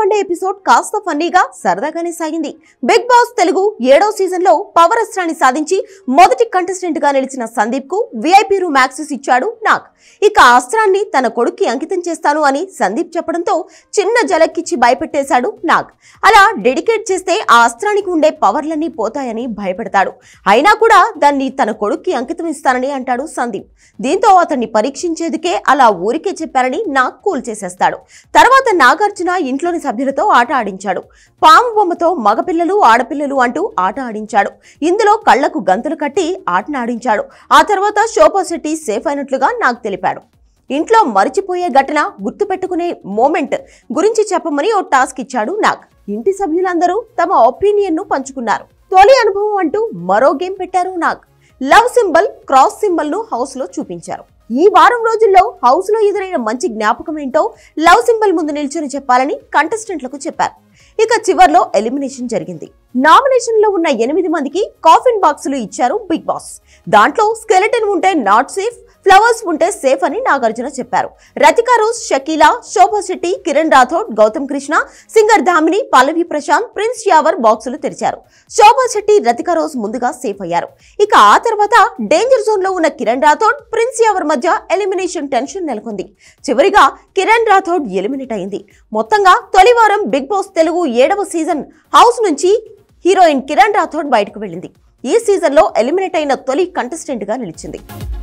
Monday episode కాస్త ఫన్నీగా సరదాగానే సాగింది బిగ్ బాస్ తెలుగు ఏడో సీజన్ లో పవర్ అస్త్రాన్ని సాధించి మొదటి కంటెస్టెంట్ గా నిలిచిన సందీప్ కు విఐపి రూమ్ యాక్సెస్ ఇచ్చాడు నాగ్ ఇక ఆ అస్త్రాన్ని తన కొడుక్కి అంకితం చేస్తాను అని సందీప్ చెప్పడంతో చిన్న జలక్కిచ్చి భయపెట్టేశాడు నాగ్ అలా డెడికేట్ చేస్తే ఆ అస్త్రానికి ఉండే పవర్లన్నీ పోతాయని భయపెడతాడు అయినా కూడా దాన్ని తన కొడుక్కి అంకితం ఇస్తానని అంటాడు సందీప్ దీంతో అతన్ని పరీక్షించేందుకే అలా ఊరికే చెప్పారని నాగ్ కూల్ చేసేస్తాడు తర్వాత నాగార్జున ఇంట్లోని సభ్యులతో ఆట ఆడించాడు పాము బొమ్మతో మగపిల్లలు ఆడపిల్లలు అంటూ ఆట ఆడించాడు ఇందులో కళ్లకు గంతులు కట్టి ఆటనాడించాడు ఆ తర్వాత శోభా శెట్టి సేఫ్ అయినట్లుగా నాకు తెలిపాడు ఇంట్లో మరిచిపోయే ఘటన గుర్తుపెట్టుకునే మోమెంట్ గురించి చెప్పమని ఓ టాస్క్ ఇచ్చాడు నాగ్ ఇంటి సభ్యులందరూ తమ ఒపీనియన్ ను పంచుకున్నారు తొలి అనుభవం అంటూ మరో గేమ్ పెట్టారు Nag love symbol cross symbol ను హౌస్ లో చూపించారు ఈ వారం రోజుల్లో హౌస్ లో ఎదురైన మంచి జ్ఞాపకం ఏంటో లవ్ సింబల్ ముందు నిల్చొని చెప్పాలని కంటెస్టెంట్లకు చెప్పారు ఇక చివర్లో ఎలిమినేషన్ జరిగింది నామినేషన్ లో ఉన్న ఎనిమిది మందికి కాఫిన్ బాక్సులు ఇచ్చారు బిగ్ బాస్ దాంట్లో స్కెలెటన్ ఉంటే నాట్ సేఫ్ ఫ్లవర్స్ ఉంటే సేఫ్ అని నాగార్జున చెప్పారు Rathika Rose Shakeela Shobha Shetty Kiran Rathod Gautham Krishna singer Damini Pallavi Prashanth Prince Yawar బాక్సులు తెరిచారు శోభా శెట్టి రతికా రోజ్ ముందుగా సేఫ్ అయ్యారు ఇక ఆ తర్వాత డేంజర్ జోన్ లో ఉన్న కిరణ్ రాథోడ్ ప్రిన్స్ యావర్ మధ్య ఎలిమినేషన్ టెన్షన్ నెలకొంది చివరిగా కిరణ్ రాథోడ్ ఎలిమినేట్ అయింది మొత్తంగా తొలి వారం బిగ్ బాస్ తెలుగు ఏడవ సీజన్ హౌస్ నుంచి హీరోయిన్ కిరణ్ రాథోడ్ బయటకు వెళ్ళింది ఈ సీజన్లో ఎలిమినేట్ అయిన తొలి కంటెస్టెంట్ గా నిలిచింది